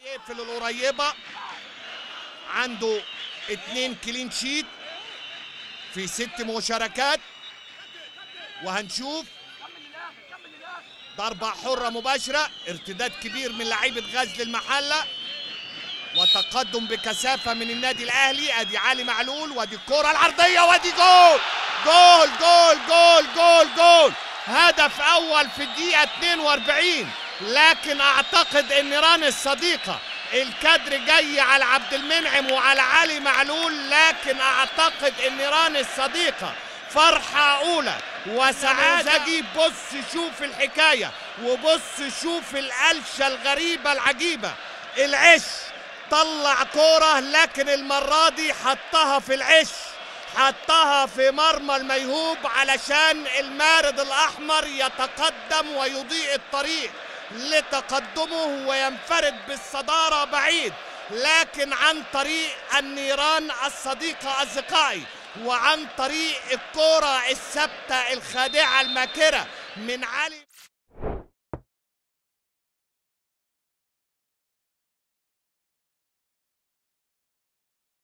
يقفل القريبه عنده اتنين كلين شيت في ست مشاركات وهنشوف ضربة حرة مباشرة ارتداد كبير من لعيبة غزل المحلة وتقدم بكثافة من النادي الأهلي أدي علي معلول وادي الكرة العرضية وادي جول جول جول جول جول جول هدف أول في الدقيقة 42 لكن أعتقد إن ران الصديقة الكادر جاي على عبد المنعم وعلى علي معلول لكن أعتقد إن ران الصديقة فرحة أولى وسعادة جيب بص شوف الحكاية وبص شوف القلشة الغريبة العجيبة العش طلع كورة لكن المرة دي حطها في العش حطها في مرمى الميهوب علشان المارد الأحمر يتقدم ويضيء الطريق لتقدمه وينفرد بالصدارة بعيد لكن عن طريق النيران الصديقة أصدقائي وعن طريق الكرة الثابتة الخادعة الماكرة من علي